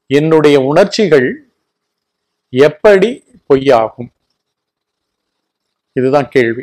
என்னுடைய உணர்ச்சிகள் எப்படி பொய்யாகும் இதுதான் கேள்வி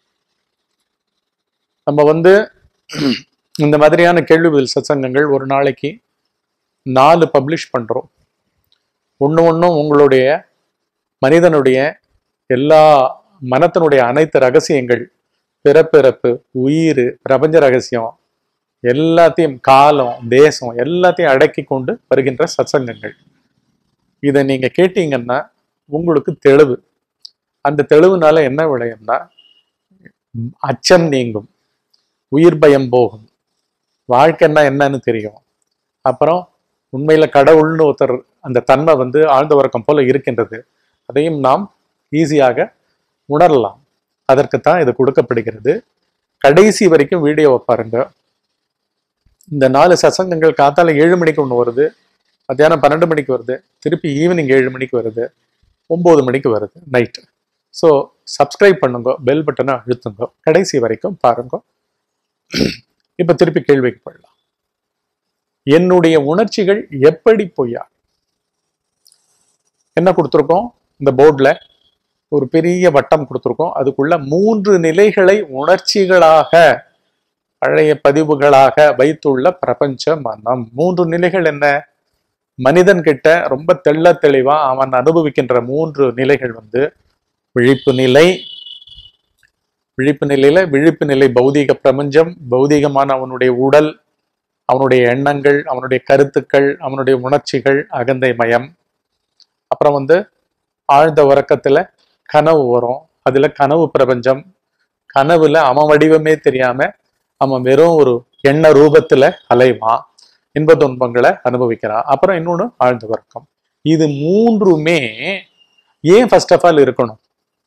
நம்ம வந்து இந்த மாதிரியான கேள்வி பதில் சத்சங்கங்கள் ஒரு நாளைக்கு நாலு பப்ளிஷ் பண்றோம் ஒன்று ஒன்றும் உங்களுடைய மனிதனுடைய எல்லா மனத்தினுடைய அனைத்து ரகசியங்கள் பிறப்பிறப்பு உயிர் பிரபஞ்ச ரகசியம் எல்லாத்தையும் காலம் தேசம் எல்லாத்தையும் அடக்கி கொண்டு வருகின்ற சத்சங்கங்கள் இதை நீங்க கேட்டீங்கன்னா உங்களுக்கு தெளிவு அந்த தெளிவுனால என்ன விளையும்னா அச்சம் நீங்கும் உயிர் பயம் போகும் வாழ்க்கைன்னா என்னன்னு தெரியும் அப்புறம் உண்மையில கடவுள்னு ஒருத்தர் அந்த தன்மை வந்து ஆழ்ந்த உறக்கம் போல இருக்கின்றது அதையும் நாம் ஈஸியாக உணரலாம் அதற்குத்தான் இது கொடுக்கப்படுகிறது கடைசி வரைக்கும் வீடியோவை பாருங்க இந்த நாலு சசங்கங்கள் காத்தால ஏழு மணிக்கு ஒன்று வருது மத்தியானம் பன்னெண்டு மணிக்கு வருது திருப்பி ஈவினிங் ஏழு மணிக்கு வருது ஒம்பது மணிக்கு வருது நைட்டு ஸோ சப்ஸ்கிரைப் பண்ணுங்க பெல் பட்டனை அழுத்துங்க கடைசி வரைக்கும் பாருங்க இப்போ திருப்பி கேள்விக்கு போயிடலாம் என்னுடைய உணர்ச்சிகள் எப்படி பொய்யா என்ன கொடுத்துருக்கோம் இந்த போர்டில் ஒரு பெரிய வட்டம் கொடுத்துருக்கோம் அதுக்குள்ள மூன்று நிலைகளை உணர்ச்சிகளாக பழைய பதிவுகளாக வைத்துள்ள பிரபஞ்ச மனம் மூன்று நிலைகள் என்ன மனிதன் கிட்ட ரொம்ப தெள்ள தெளிவா அவன் அனுபவிக்கின்ற மூன்று நிலைகள் வந்து விழிப்பு நிலை விழிப்பு நிலையில விழிப்பு நிலை பௌதீக பிரபஞ்சம் பௌதீகமான அவனுடைய உடல் அவனுடைய எண்ணங்கள் அவனுடைய கருத்துக்கள் அவனுடைய உணர்ச்சிகள் அகந்தை மயம் அப்புறம் வந்து ஆழ்ந்த உறக்கத்துல கனவு வரும் அதுல கனவு பிரபஞ்சம் கனவுல அவன் வடிவமே தெரியாம அவன் வெறும் ஒரு எண்ண ரூபத்துல அலைவான் இன்ப துன்பங்களை அனுபவிக்கிறான் அப்புறம் இன்னொன்னு ஆழ்ந்த உறக்கம் இது மூன்றுமே ஏன் ஃபர்ஸ்ட் ஆஃப் ஆல் இருக்கணும்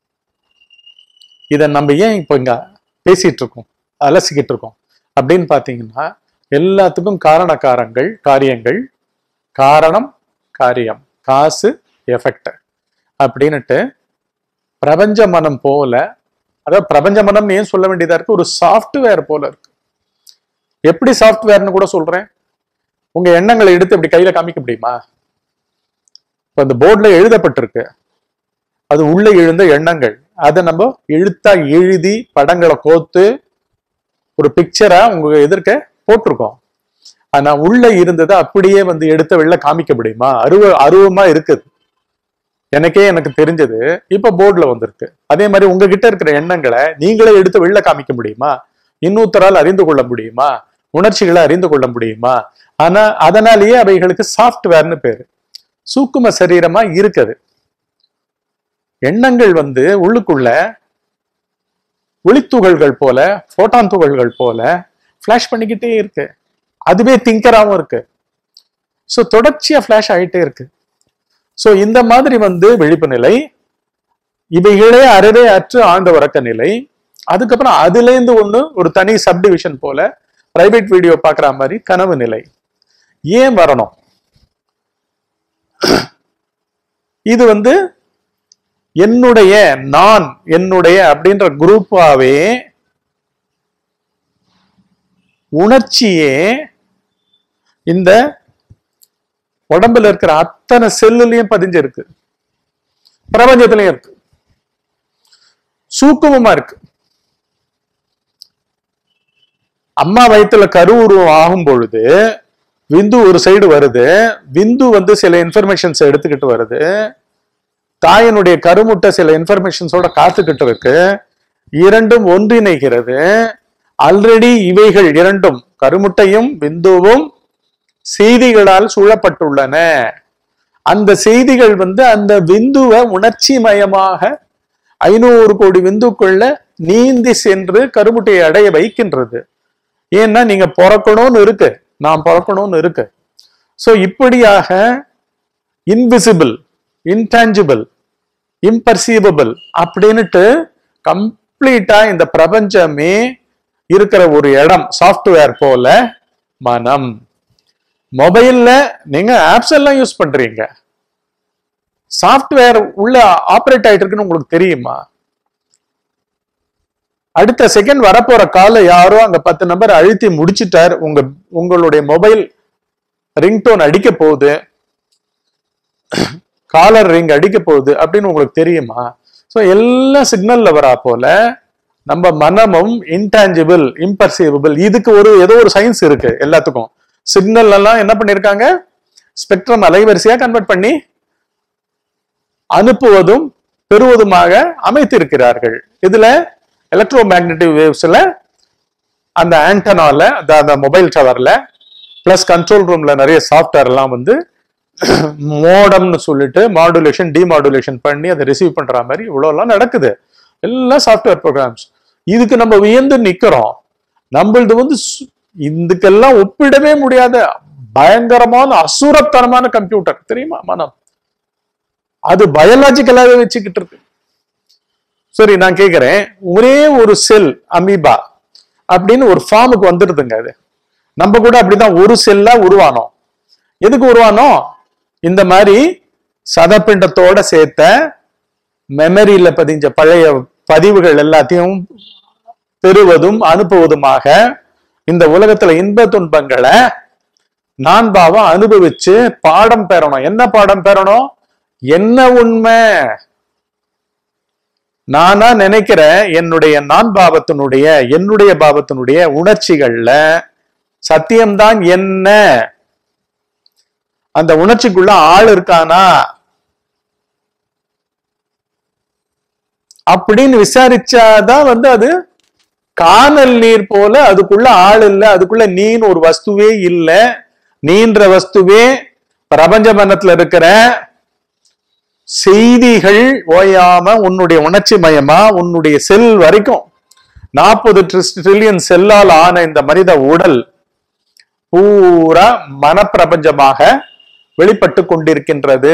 இதை நம்ம ஏன் இப்போ இங்க பேசிட்டு இருக்கோம் அலசிக்கிட்டு இருக்கோம் அப்படின்னு பார்த்தீங்கன்னா எல்லாத்துக்கும் காரணக்காரங்கள் காரியங்கள் காரணம் காரியம் காசு எஃபெக்ட் அப்படின்னுட்டு பிரபஞ்ச மனம் போல அதாவது பிரபஞ்ச மனம் ஏன் சொல்ல வேண்டியதா இருக்கு ஒரு சாஃப்ட்வேர் போல இருக்கு எப்படி சாஃப்ட்வேர்னு கூட சொல்றேன் உங்க எண்ணங்களை எடுத்து இப்படி கையில காமிக்க முடியுமா இப்போ அந்த போர்டில் எழுதப்பட்டிருக்கு அது உள்ள எழுந்த எண்ணங்கள் அதை நம்ம எழுத்தா எழுதி படங்களை கோத்து ஒரு பிக்சரா உங்க எதிர்க்க போட்டிருக்கோம் ஆனா உள்ள இருந்ததை அப்படியே வந்து எடுத்த வெளில காமிக்க முடியுமா அருவ அருவமா இருக்குது எனக்கே எனக்கு தெரிஞ்சது இப்ப போர்டுல வந்திருக்கு அதே மாதிரி உங்ககிட்ட இருக்கிற எண்ணங்களை நீங்களே எடுத்து வெளில காமிக்க முடியுமா இன்னொருத்தரால் அறிந்து கொள்ள முடியுமா உணர்ச்சிகளை அறிந்து கொள்ள முடியுமா ஆனா அதனாலேயே அவைகளுக்கு சாஃப்ட்வேர்னு பேரு சூக்கும சரீரமா இருக்குது எண்ணங்கள் வந்து உள்ளுக்குள்ள ஒளித்துகள்கள் போல போட்டான் துகள்கள் போல ஃபிளாஷ் பண்ணிக்கிட்டே இருக்கு அதுவே திங்கராகவும் இருக்கு ஸோ தொடர்ச்சியா ஃபிளாஷ் ஆகிட்டே இருக்கு ஸோ இந்த மாதிரி வந்து விழிப்பு நிலை இவைகளே அறவே அற்று ஆழ்ந்த உறக்க நிலை அதுக்கப்புறம் அதுலேருந்து ஒண்ணு ஒரு தனி சப்டிவிஷன் போல பிரைவேட் வீடியோ பார்க்குற மாதிரி கனவு நிலை ஏன் வரணும் இது வந்து என்னுடைய நான் என்னுடைய அப்படின்ற குரூப்பாவே உணர்ச்சியே இந்த உடம்புல இருக்கிற அத்தனை செல்லுலயும் பதிஞ்சிருக்கு பிரபஞ்சத்திலையும் இருக்கு சூக்குமமா இருக்கு அம்மா வயிற்றுல கருவுருவம் ஆகும் பொழுது விந்து ஒரு சைடு வருது விந்து வந்து சில இன்ஃபர்மேஷன்ஸ் எடுத்துக்கிட்டு வருது தாயினுடைய கருமுட்டை சில இன்ஃபர்மேஷன்ஸோட காத்துக்கிட்டு இருக்கு இரண்டும் ஒன்றிணைகிறது ஆல்ரெடி இவைகள் இரண்டும் கருமுட்டையும் விந்துவும் செய்திகளால் சூழப்பட்டுள்ளன அந்த செய்திகள் வந்து அந்த விந்துவை உணர்ச்சி மயமாக ஐநூறு கோடி விந்துக்குள்ள நீந்தி சென்று கருமுட்டையை அடைய வைக்கின்றது ஏன்னா நீங்க பிறக்கணும்னு இருக்கு நான் பிறக்கணும்னு இருக்கு சோ இப்படியாக இன்விசிபிள் இன்டான்ஜிபிள் இம்பர்சீவபிள் அப்படின்னுட்டு கம்ப்ளீட்டா இந்த பிரபஞ்சமே இருக்கிற ஒரு இடம் சாஃப்ட்வேர் போல மனம் மொபைல்ல நீங்க ஆப்ஸ் எல்லாம் யூஸ் பண்றீங்க சாஃப்ட்வேர் உள்ள ஆப்ரேட் ஆயிட்டு இருக்குன்னு உங்களுக்கு தெரியுமா அடுத்த செகண்ட் வரப்போற கால யாரோ அங்க பத்து நம்பர் அழுத்தி முடிச்சிட்டார் உங்க உங்களுடைய மொபைல் ரிங்டோன் அடிக்க போகுது காலர் ரிங் அடிக்க போகுது அப்படின்னு உங்களுக்கு தெரியுமா ஸோ எல்லாம் சிக்னல்ல வரா போல நம்ம மனமும் இன்டான்ஜிபிள் இம்பர்சீவபிள் இதுக்கு ஒரு ஏதோ ஒரு சயின்ஸ் இருக்கு எல்லாத்துக்கும் சிக்னல் எல்லாம் என்ன பண்ணிருக்காங்க ஸ்பெக்ட்ரம் அலைவரிசையா கன்வெர்ட் பண்ணி அனுப்புவதும் பெறுவதுமாக அமைத்திருக்கிறார்கள் இதுல எலக்ட்ரோ மேக்னெட்டிக் வேவ்ஸ்ல அந்த ஆண்டனால அந்த அந்த மொபைல் டவர்ல பிளஸ் கண்ட்ரோல் ரூம்ல நிறைய சாஃப்ட்வேர் எல்லாம் வந்து மோடம்னு சொல்லிட்டு மாடுலேஷன் டிமாடுலேஷன் பண்ணி அதை ரிசீவ் பண்ற மாதிரி இவ்வளோ எல்லாம் நடக்குது எல்லாம் சாஃப்ட்வேர் ப்ரோக்ராம்ஸ் இதுக்கு நம்ம வியந்து நிக்கிறோம் நம்மளது வந்து சு- இதுக்கெல்லாம் ஒப்பிடவே முடியாத பயங்கரமான அசுரத்தனமான கம்ப்யூட்டர் தெரியுமா மனம் அது பயாலஜிக்கலாவே வச்சுக்கிட்டு இருக்கு சரி நான் கேக்குறேன் ஒரே ஒரு செல் அமீபா அப்படின்னு ஒரு ஃபார்முக்கு வந்துடுதுங்க அது நம்ம கூட அப்படிதான் ஒரு செல்லா உருவானோம் எதுக்கு உருவானோம் இந்த மாதிரி சதப்பிண்டத்தோட சேர்த்த மெமரியில பதிஞ்ச பழைய பதிவுகள் எல்லாத்தையும் பெறுவதும் அனுப்புவதுமாக இந்த உலகத்துல இன்ப துன்பங்களை நான் பாவம் அனுபவிச்சு பாடம் பெறணும் என்ன பாடம் பெறணும் என்ன உண்மை நானா நினைக்கிறேன் என்னுடைய நான் பாவத்தினுடைய என்னுடைய பாவத்தினுடைய உணர்ச்சிகள்ல சத்தியம்தான் என்ன அந்த உணர்ச்சிக்குள்ள ஆள் இருக்கானா அப்படின்னு விசாரிச்சாதான் வந்து அது காணல் நீர் போல அதுக்குள்ள ஆள் இல்ல அதுக்குள்ள நீன் ஒரு வஸ்துவே இல்ல நீன்ற வஸ்துவே பிரபஞ்ச மனத்துல இருக்கிற செய்திகள் ஓயாம உன்னுடைய உணர்ச்சி மயமா உன்னுடைய செல் வரைக்கும் நாற்பது ட்ரில்லியன் செல்லால் ஆன இந்த மனித உடல் பூரா மனப்பிரபஞ்சமாக வெளிப்பட்டு கொண்டிருக்கின்றது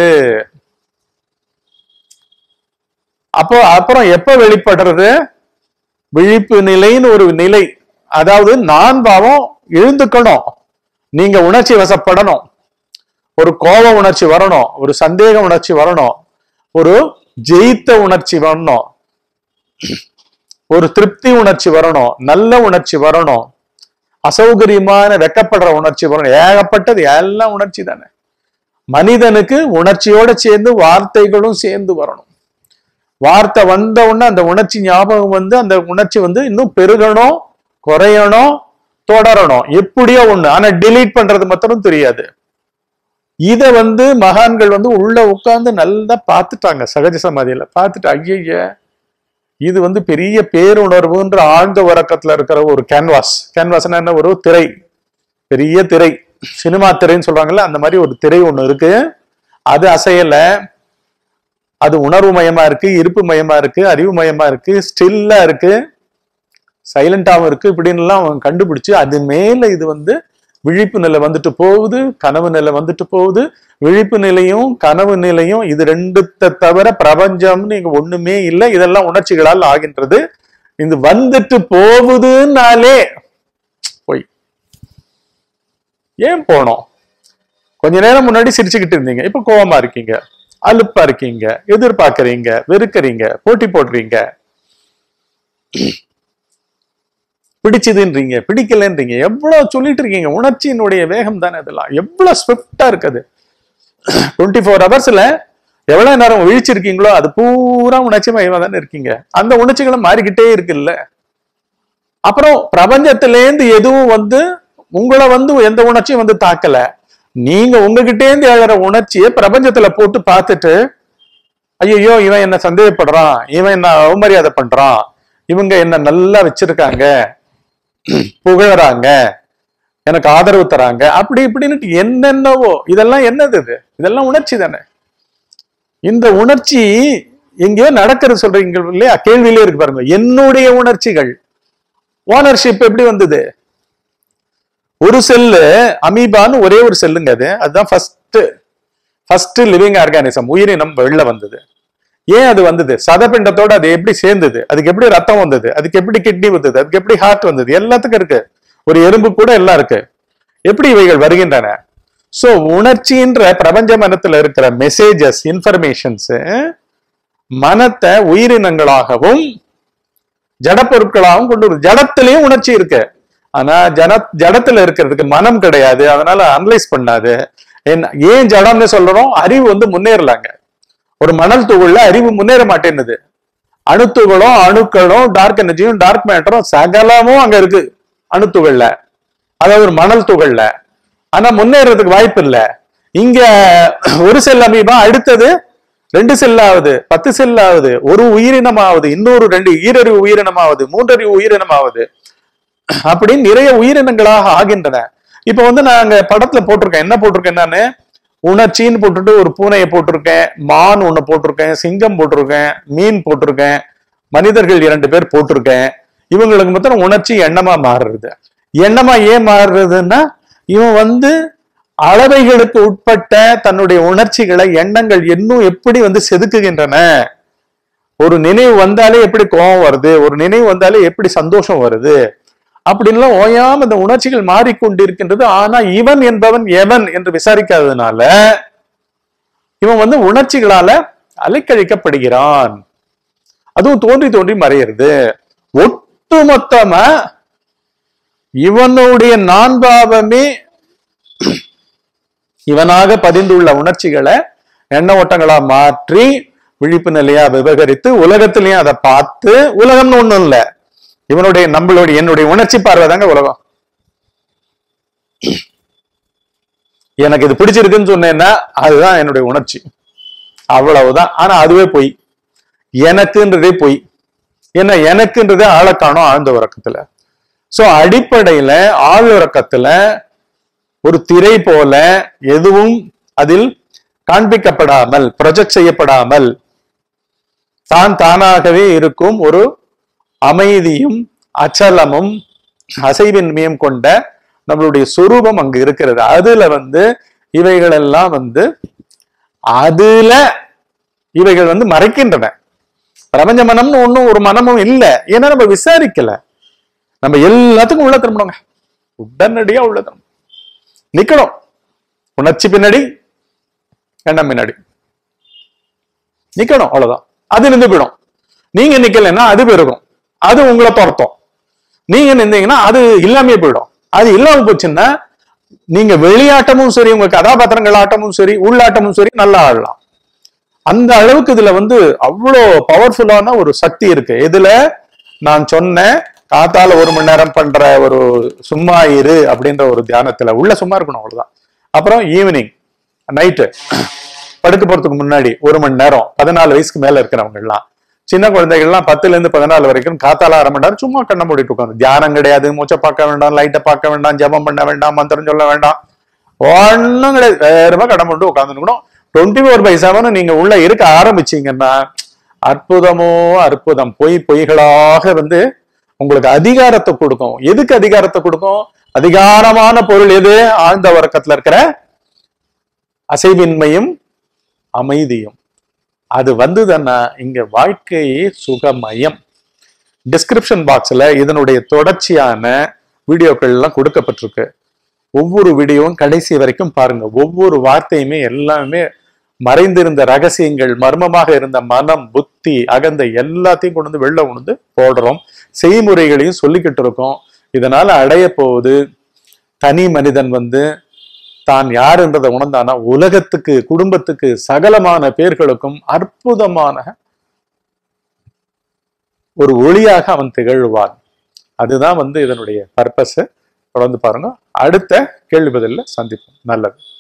அப்போ அப்புறம் எப்ப வெளிப்படுறது விழிப்பு நிலைன்னு ஒரு நிலை அதாவது நான் பாவம் எழுந்துக்கணும் நீங்க உணர்ச்சி வசப்படணும் ஒரு கோப உணர்ச்சி வரணும் ஒரு சந்தேக உணர்ச்சி வரணும் ஒரு ஜெயித்த உணர்ச்சி வரணும் ஒரு திருப்தி உணர்ச்சி வரணும் நல்ல உணர்ச்சி வரணும் அசௌகரியமான வெக்கப்படுற உணர்ச்சி வரணும் ஏகப்பட்டது எல்லாம் உணர்ச்சி தானே மனிதனுக்கு உணர்ச்சியோட சேர்ந்து வார்த்தைகளும் சேர்ந்து வரணும் வார்த்தை வந்த உடனே அந்த உணர்ச்சி ஞாபகம் வந்து அந்த உணர்ச்சி வந்து இன்னும் பெருகணும் குறையணும் தொடரணும் எப்படியோ ஒண்ணு ஆனா delete பண்றது மாத்திரம் தெரியாது இத வந்து மகான்கள் வந்து உள்ள உட்கார்ந்து நல்லா பார்த்துட்டாங்க சகஜ சமாதியில பார்த்துட்டு ஐயய்ய இது வந்து பெரிய பேருணர்வுன்ற ஆழ்ந்த உறக்கத்துல இருக்கிற ஒரு கேன்வாஸ் கேன்வாஸ்னா என்ன ஒரு திரை பெரிய திரை சினிமா திரைன்னு சொல்றாங்கல்ல அந்த மாதிரி ஒரு திரை ஒண்ணு இருக்கு அது அசையல அது உணர்வு மயமா இருக்கு இருப்பு மயமா இருக்கு அறிவு மயமா இருக்கு ஸ்டில்லா இருக்கு சைலண்டாவும் இருக்கு இப்படின்னுலாம் அவன் கண்டுபிடிச்சு அது மேல இது வந்து விழிப்பு நிலை வந்துட்டு போகுது கனவு நிலை வந்துட்டு போகுது விழிப்பு நிலையும் கனவு நிலையும் இது ரெண்டுத்தை தவிர பிரபஞ்சம்னு இங்க ஒண்ணுமே இல்லை இதெல்லாம் உணர்ச்சிகளால் ஆகின்றது இது வந்துட்டு போகுதுன்னாலே போய் ஏன் போனோம் கொஞ்ச நேரம் முன்னாடி சிரிச்சுக்கிட்டு இருந்தீங்க இப்ப கோவமா இருக்கீங்க அலுப்பா இருக்கீங்க எதிர்பார்க்கறீங்க வெறுக்கறீங்க போட்டி போடுறீங்க பிடிச்சதுன்றீங்க பிடிக்கலன்றீங்க எவ்வளவு சொல்லிட்டு இருக்கீங்க உணர்ச்சியினுடைய வேகம் தானே அதெல்லாம் எவ்வளவு ஸ்விஃப்டா இருக்குது டுவெண்ட்டி ஃபோர் ஹவர்ஸ்ல எவ்வளவு நேரம் விழிச்சிருக்கீங்களோ அது பூரா உணர்ச்சி மயமா தானே இருக்கீங்க அந்த உணர்ச்சிகளும் மாறிக்கிட்டே இருக்குல்ல அப்புறம் பிரபஞ்சத்திலேருந்து எதுவும் வந்து உங்களை வந்து எந்த உணர்ச்சியும் வந்து தாக்கல நீங்க உங்ககிட்டே இருந்து எழுற உணர்ச்சியை பிரபஞ்சத்துல போட்டு பார்த்துட்டு ஐயோ இவன் என்ன சந்தேகப்படுறான் இவன் என்ன அவமரியாதை பண்றான் இவங்க என்ன நல்லா வச்சிருக்காங்க புகழறாங்க எனக்கு ஆதரவு தராங்க அப்படி இப்படின்னு என்னென்னவோ இதெல்லாம் என்னது இது இதெல்லாம் உணர்ச்சி தானே இந்த உணர்ச்சி எங்கேயோ நடக்கிறது சொல்றீங்க இல்லையா கேள்வியிலே இருக்கு பாருங்க என்னுடைய உணர்ச்சிகள் ஓனர்ஷிப் எப்படி வந்தது ஒரு செல்லு அமீபான்னு ஒரே ஒரு செல்லுங்க அது அதுதான் ஃபர்ஸ்ட் ஃபர்ஸ்ட் லிவிங் ஆர்கானிசம் உயிரினம் வெளில வந்தது ஏன் அது வந்தது சதப்பிண்டத்தோட அது எப்படி சேர்ந்தது அதுக்கு எப்படி ரத்தம் வந்தது அதுக்கு எப்படி கிட்னி வந்தது அதுக்கு எப்படி ஹார்ட் வந்தது எல்லாத்துக்கும் இருக்கு ஒரு எறும்பு கூட எல்லாம் இருக்கு எப்படி இவைகள் வருகின்றன சோ உணர்ச்சின்ற பிரபஞ்ச மனத்துல இருக்கிற மெசேஜஸ் இன்ஃபர்மேஷன்ஸ் மனத்தை உயிரினங்களாகவும் ஜடப்பொருட்களாகவும் கொண்டு வருது ஜடத்திலையும் உணர்ச்சி இருக்கு ஆனா ஜன ஜடத்துல இருக்கிறதுக்கு மனம் கிடையாது அதனால அனலைஸ் பண்ணாது என்ன ஏன் ஜடம்னு சொல்றோம் அறிவு வந்து முன்னேறலாங்க ஒரு மணல் துகள்ல அறிவு முன்னேற மாட்டேன்னுது அணுத்துகளும் அணுக்களும் டார்க் எனர்ஜியும் டார்க் மேட்டரும் சகலமும் அங்க இருக்கு அணுத்துகள்ல அதாவது ஒரு மணல் துகள்ல ஆனா முன்னேறதுக்கு வாய்ப்பு இல்ல இங்க ஒரு செல் அமீபா அடுத்தது ரெண்டு செல் ஆகுது பத்து செல் ஆகுது ஒரு உயிரினம் ஆகுது இன்னொரு ரெண்டு ஈரறிவு உயிரினம் ஆகுது மூன்றறிவு உயிரினம் ஆகுது அப்படின்னு நிறைய உயிரினங்களாக ஆகின்றன இப்ப வந்து நான் அங்க படத்துல போட்டிருக்கேன் என்ன போட்டிருக்கேன் நானு உணர்ச்சின்னு போட்டுட்டு ஒரு பூனையை போட்டிருக்கேன் மான் ஒண்ணு போட்டிருக்கேன் சிங்கம் போட்டிருக்கேன் மீன் போட்டிருக்கேன் மனிதர்கள் இரண்டு பேர் போட்டிருக்கேன் இவங்களுக்கு மொத்தம் உணர்ச்சி எண்ணமா மாறுறது எண்ணமா ஏன் மாறுறதுன்னா இவன் வந்து அளவைகளுக்கு உட்பட்ட தன்னுடைய உணர்ச்சிகளை எண்ணங்கள் இன்னும் எப்படி வந்து செதுக்குகின்றன ஒரு நினைவு வந்தாலே எப்படி கோபம் வருது ஒரு நினைவு வந்தாலே எப்படி சந்தோஷம் வருது அப்படின்லாம் ஓயாம இந்த உணர்ச்சிகள் மாறிக்கொண்டிருக்கின்றது ஆனா இவன் என்பவன் எவன் என்று விசாரிக்காததுனால இவன் வந்து உணர்ச்சிகளால அலைக்கழிக்கப்படுகிறான் அதுவும் தோன்றி தோன்றி மறையிறது ஒட்டுமொத்தமா இவனுடைய நான்பாவமே இவனாக பதிந்துள்ள உணர்ச்சிகளை எண்ண ஓட்டங்களா மாற்றி விழிப்பு நிலையா விவகரித்து உலகத்திலையும் அதை பார்த்து உலகம்னு ஒண்ணும் இல்ல இவனுடைய நம்மளுடைய என்னுடைய உணர்ச்சி பார்வை தாங்க உலகம் எனக்கு இது பிடிச்சிருக்குன்னு சொன்னேன்னா அதுதான் என்னுடைய உணர்ச்சி அவ்வளவுதான் ஆனா அதுவே பொய் எனக்குன்றதே பொய் ஏன்னா எனக்குன்றதே ஆழக்காணும் ஆழ்ந்த உறக்கத்துல சோ அடிப்படையில ஆழ் உறக்கத்துல ஒரு திரை போல எதுவும் அதில் காண்பிக்கப்படாமல் ப்ரொஜெக்ட் செய்யப்படாமல் தான் தானாகவே இருக்கும் ஒரு அமைதியும் அச்சலமும் அசைவின்மையும் கொண்ட நம்மளுடைய சொரூபம் அங்கு இருக்கிறது அதுல வந்து இவைகள் எல்லாம் வந்து அதுல இவைகள் வந்து மறைக்கின்றன பிரபஞ்ச மனம்னு ஒண்ணும் ஒரு மனமும் இல்லை ஏன்னா நம்ம விசாரிக்கல நம்ம எல்லாத்துக்கும் உள்ள திரும்பணுங்க உடனடியா உள்ள திரும்பணும் நிக்கணும் உணர்ச்சி பின்னாடி எண்ணம் பின்னாடி நிக்கணும் அவ்வளவுதான் அது நின்று போயிடும் நீங்க நிக்கலைன்னா அது பெருகும் அது உங்களை துரத்தும் நீங்க நின்றீங்கன்னா அது இல்லாமே போயிடும் அது இல்லாம போச்சுன்னா நீங்க வெளியாட்டமும் சரி உங்க கதாபாத்திரங்கள் ஆட்டமும் சரி உள்ளாட்டமும் சரி நல்லா ஆடலாம் அந்த அளவுக்கு இதுல வந்து அவ்வளோ பவர்ஃபுல்லான ஒரு சக்தி இருக்கு இதுல நான் சொன்னேன் காத்தால ஒரு மணி நேரம் பண்ற ஒரு சும்மா இரு அப்படின்ற ஒரு தியானத்துல உள்ள சும்மா இருக்கணும் அவ்வளவுதான் அப்புறம் ஈவினிங் நைட்டு படுக்க போறதுக்கு முன்னாடி ஒரு மணி நேரம் பதினாலு வயசுக்கு மேல இருக்கிறவங்க எல்லாம் சின்ன குழந்தைகள்லாம் பத்துல இருந்து பதினாலு வரைக்கும் காத்தால அரை மணி நேரம் சும்மா கண்ணை மூடிட்டு உட்காந்து தியானம் கிடையாது மூச்சை பார்க்க வேண்டாம் லைட்டை பார்க்க வேண்டாம் ஜெபம் பண்ண வேண்டாம் மந்திரம் சொல்ல வேண்டாம் ஒன்றும் கிடையாது வேறுமா கடன் கொண்டு உட்காந்துக்கணும் டுவெண்ட்டி ஃபோர் பை செவன் நீங்க உள்ள இருக்க ஆரம்பிச்சீங்கன்னா அற்புதமோ அற்புதம் பொய் பொய்களாக வந்து உங்களுக்கு அதிகாரத்தை கொடுக்கும் எதுக்கு அதிகாரத்தை கொடுக்கும் அதிகாரமான பொருள் எது ஆழ்ந்த உறக்கத்துல இருக்கிற அசைவின்மையும் அமைதியும் அது வந்ததுன்னா இங்க வாழ்க்கையே சுகமயம் டிஸ்கிரிப்ஷன் பாக்ஸ்ல இதனுடைய தொடர்ச்சியான வீடியோக்கள் எல்லாம் கொடுக்கப்பட்டிருக்கு ஒவ்வொரு வீடியோவும் கடைசி வரைக்கும் பாருங்க ஒவ்வொரு வார்த்தையுமே எல்லாமே மறைந்திருந்த ரகசியங்கள் மர்மமாக இருந்த மனம் புத்தி அகந்த எல்லாத்தையும் கொண்டு வந்து வெளில கொண்டு போடுறோம் செய்முறைகளையும் சொல்லிக்கிட்டு இருக்கோம் இதனால அடைய போவது தனி மனிதன் வந்து தான் யார் என்றதை உணர்ந்தானா உலகத்துக்கு குடும்பத்துக்கு சகலமான பேர்களுக்கும் அற்புதமான ஒரு ஒளியாக அவன் திகழ்வான் அதுதான் வந்து இதனுடைய பர்பஸ் தொடர்ந்து பாருங்க அடுத்த கேள்வி பதில்ல சந்திப்போம் நல்லது